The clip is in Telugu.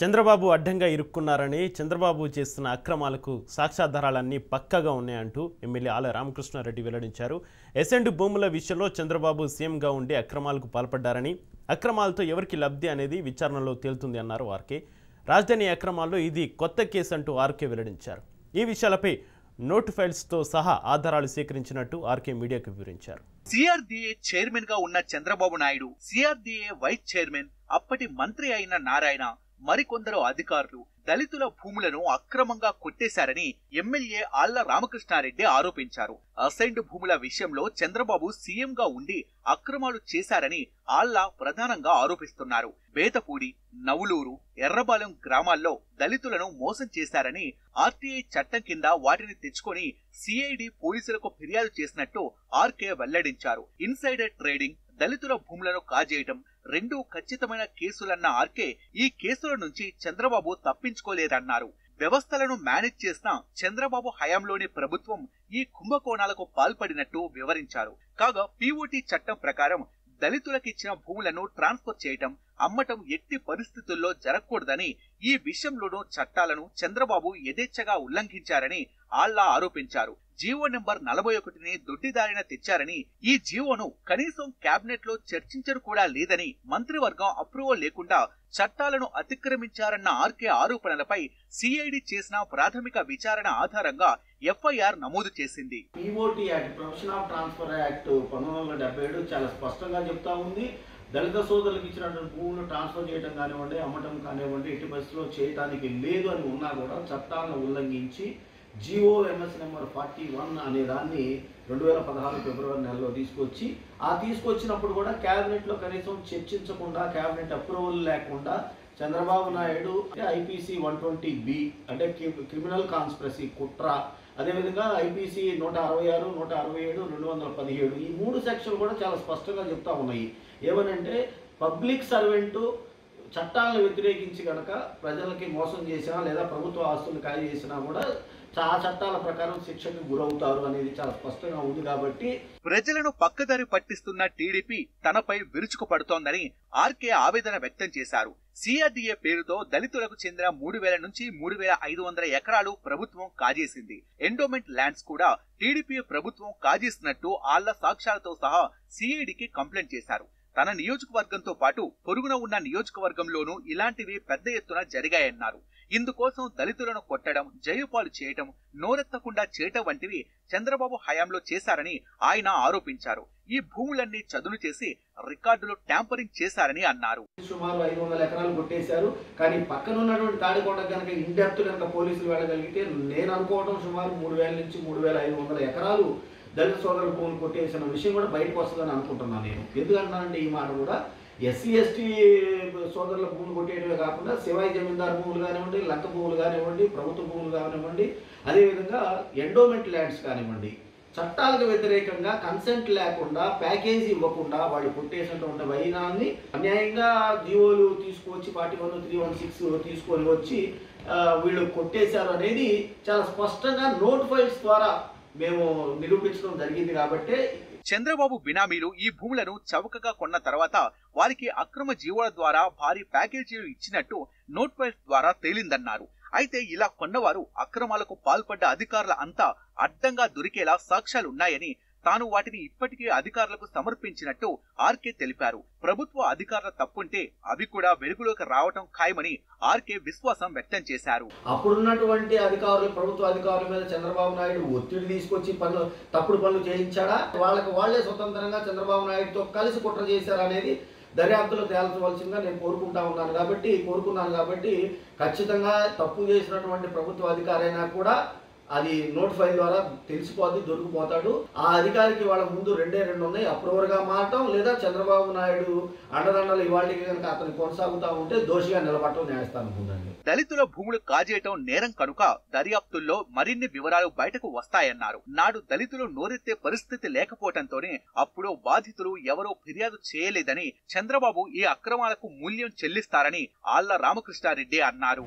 చంద్రబాబు అడ్డంగా ఇరుక్కున్నారని చంద్రబాబు చేస్తున్న అక్రమాలకు సాక్ష్యాధారాలన్నీ పక్కాగా ఉన్నాయంటూ ఎమ్మెల్యే ఆల రామకృష్ణారెడ్డి వెల్లడించారు ఎసెండ్ భూముల విషయంలో చంద్రబాబు సీఎంగా ఉండి అక్రమాలకు పాల్పడ్డారని అక్రమాలతో ఎవరికి లబ్ధి అనేది విచారణలో తేలుతుంది అన్నారు ఆర్కే రాజధాని అక్రమాల్లో ఇది కొత్త కేసు అంటూ ఆర్కే వెల్లడించారు ఈ విషయాలపై నోట్ ఫైల్స్తో సహా ఆధారాలు సేకరించినట్టు ఆర్కే మీడియాకు వివరించారు సిఆర్డీఏ చైర్మన్ గా ఉన్న Chandrababu Naidu CRDA vice chairman అప్పటి మంత్రి అయిన నారాయణ మరికొందరు అధికారులు దళితుల భూములను అక్రమంగా కొట్టేశారని ఎమ్మెల్యే ఆళ్ల రామకృష్ణారెడ్డి ఆరోపించారు అసైన్డ్ భూముల విషయంలో చంద్రబాబు సీఎం గా ఉండి అక్రమాలు చేశారని ఆళ్ల ప్రధానంగా ఆరోపిస్తున్నారు బేతపూడి నవులూరు ఎర్రబాలెం గ్రామాల్లో దళితులను మోసం చేశారని ఆర్టీఐ చట్టం కింద వాటిని తెచ్చుకొని సిఐడి పోలీసులకు ఫిర్యాదు చేసినట్టు ఆర్కే వెల్లడించారు ఇన్సైడర్ ట్రేడింగ్ దళితుల భూములను కాజేయటం రెండు ఖచ్చితమైన కేసులన్న ఆర్కే ఈ కేసుల నుంచి చంద్రబాబు తప్పించుకోలేదన్నారు వ్యవస్థలను మేనేజ్ చేసిన చంద్రబాబు హయాంలోని ప్రభుత్వం ఈ కుంభకోణాలకు పాల్పడినట్టు వివరించారు కాగా పీఓటీ చట్టం ప్రకారం దళితులకిచ్చిన భూములను ట్రాన్స్ఫర్ చేయటం అమ్మటం ఎట్టి పరిస్థితుల్లో జరగకూడదని ఈ విషయంలోనూ చట్టాలను చంద్రబాబు యథేచ్ఛగా ఉల్లంఘించారని ఆళ్లా ఆరోపించారు జీవో నెంబర్ నలభై ఒకటిని దొడ్డిదారిన తెచ్చారని ఈ జీవోను కనీసం కేబినెట్ లో చర్చించరు కూడా లేదని మంత్రివర్గం అప్రూవల్ లేకుండా చట్టాలను అతిక్రమించారన్న ఆర్కే ఆరోపణలపై సిఐడి చేసిన ప్రాథమిక విచారణ ఆధారంగా ఎఫ్ఐఆర్ నమోదు చేసింది POT act profession of transfer act పంతొమ్మిది వందల డెబ్బై ఏడు చాలా స్పష్టంగా చెప్తా ఉంది దళిత సోదరులకు ఇచ్చినటువంటి భూములను ట్రాన్స్ఫర్ చేయడం కానివ్వండి అమ్మటం కానివ్వండి ఎట్టి పరిస్థితుల్లో చేయడానికి లేదు అని ఉన్నా కూడా చట్టాలను ఉల్లంఘించి జిఓఎంఎస్ నెంబర్ ఫార్టీ వన్ అనే దాన్ని రెండు వేల పదహారు ఫిబ్రవరి నెలలో తీసుకొచ్చి ఆ తీసుకొచ్చినప్పుడు కూడా క్యాబినెట్లో కనీసం చర్చించకుండా క్యాబినెట్ అప్రూవల్ లేకుండా Chandrababu Naidu IPC one twenty B అంటే క్రిమినల్ కాన్స్పిరసీ కుట్ర అదేవిధంగా ఐపీసీ నూట అరవై ఆరు నూట అరవై ఏడు రెండు వందల పదిహేడు ఈ మూడు సెక్షన్లు కూడా చాలా స్పష్టంగా చెప్తా ఉన్నాయి ఏమనంటే పబ్లిక్ సర్వెంటు చట్టాలను వ్యతిరేకించి కనుక ప్రజలకి మోసం చేసినా లేదా ప్రభుత్వ ఆస్తులు ఖాళీ చేసినా కూడా ఆ చట్టాల ప్రకారం శిక్షకు గురవుతారు అనేది చాలా స్పష్టంగా ఉంది కాబట్టి ప్రజలను పక్కదారి పట్టిస్తున్న టీడీపీ తనపై విరుచుకుపడుతోందని ఆర్కే ఆవేదన వ్యక్తం చేశారు సిఆర్డీఏ పేరుతో దళితులకు చెందిన మూడు వేల నుంచి మూడు వేల ఐదు వందల ఎకరాలు ప్రభుత్వం కాజేసింది ఎండోమెంట్ ల్యాండ్స్ కూడా టీడీపీ ప్రభుత్వం కాజేసినట్టు ఆళ్ల సాక్ష్యాలతో సహా సిఐడికి కంప్లైంట్ చేశారు తన నియోజకవర్గంతో పాటు పొరుగున ఉన్న నియోజకవర్గంలోనూ ఇలాంటివి పెద్ద ఎత్తున జరిగాయన్నారు ఇందుకోసం దళితులను కొట్టడం జయుపాలు చేయటం నోరెత్తకుండా చేయటం వంటివి చంద్రబాబు హయాంలో చేశారని ఆయన ఆరోపించారు ఈ భూములన్నీ చదును చేసి రికార్డులు ట్యాంపరింగ్ చేశారని అన్నారు సుమారు ఐదు వందల ఎకరాలు కొట్టేశారు కానీ పక్కన ఉన్నటువంటి తాడికోట కనుక ఇండెప్త్ కనుక పోలీసులు వెళ్ళగలిగితే నేను అనుకోవడం సుమారు మూడు వేల నుంచి మూడు వేల ఐదు వందల ఎకరాలు దళిత సోదరుల భూములు కొట్టేసిన విషయం కూడా బయటకు వస్తుందని అనుకుంటున్నాను నేను ఎందుకంటానంటే ఈ మాట కూడా ఎస్సీ ఎస్టీ సోదరుల భూములు కొట్టేయడమే కాకుండా శివాయి జమీందార్ భూములు కానివ్వండి లంక భూములు కానివ్వండి ప్రభుత్వ భూములు కానివ్వండి అదేవిధంగా ఎండోమెంట్ ల్యాండ్స్ కానివ్వండి చట్టాలకు వ్యతిరేకంగా కన్సెంట్ లేకుండా ప్యాకేజీ ఇవ్వకుండా వాళ్ళు కొట్టేసినటువంటి వైనాన్ని అన్యాయంగా జీవోలు తీసుకువచ్చి forty one three one six తీసుకొని వచ్చి ఆ, వీళ్ళు కొట్టేశారు అనేది చాలా స్పష్టంగా నోట్ ఫైల్స్ ద్వారా మేము నిరూపించడం జరిగింది కాబట్టి చంద్రబాబు బినామీలు ఈ భూములను చౌకగా కొన్న తర్వాత వారికి అక్రమ జీవోల ద్వారా భారీ ప్యాకేజీలు ఇచ్చినట్టు నోట్ ఫైల్స్ ద్వారా తేలిందన్నారు అయితే ఇలా కొన్నవారు అక్రమాలకు పాల్పడ్డ అధికారుల అంతా అడ్డంగా దొరికేలా సాక్ష్యాలున్నాయని తాను వాటిని ఇప్పటికే అధికారులకు సమర్పించినట్టు ఆర్కే తెలిపారు ప్రభుత్వ అధికారుల తప్పుంటే అవి కూడా వెలుగులోకి రావటం ఖాయమని ఆర్కే విశ్వాసం వ్యక్తం చేశారు అప్పుడున్నటువంటి అధికారులు ప్రభుత్వ అధికారుల మీద చంద్రబాబు నాయుడు ఒత్తిడి తీసుకొచ్చి పనులు తప్పుడు పనులు చేయించాడా వాళ్ళకి వాళ్ళే స్వతంత్రంగా చంద్రబాబు నాయుడుతో కలిసి కుట్ర చేశారా అనేది దర్యాప్తులో తేల్చవలసిందిగా నేను కోరుకుంటా ఉన్నాను కాబట్టి కోరుకున్నాను కాబట్టి ఖచ్చితంగా తప్పు చేసినటువంటి ప్రభుత్వ అధికారైనా కూడా అది నోట్ ఫైల్ ద్వారా తెలిసిపోద్ది దొరికిపోతాడు ఆ అధికారికి వాళ్ళ ముందు రెండే రెండు ఉన్నాయి అప్రూవర్ గా మారటం లేదా చంద్రబాబు నాయుడు అండదండలు ఇవాళకి కనుక అతను కొనసాగుతా ఉంటే దోషిగా నిలబడటం న్యాయస్థానం ఉందండి దళితుల భూములు కాజేయటం నేరం కనుక దర్యాప్తుల్లో మరిన్ని వివరాలు బయటకు వస్తాయన్నారు నాడు దళితులు నోరెత్తే పరిస్థితి లేకపోవడంతోనే అప్పుడు బాధితులు ఎవరో ఫిర్యాదు చేయలేదని చంద్రబాబు ఈ అక్రమాలకు మూల్యం చెల్లిస్తారని ఆళ్ల రామకృష్ణారెడ్డి అన్నారు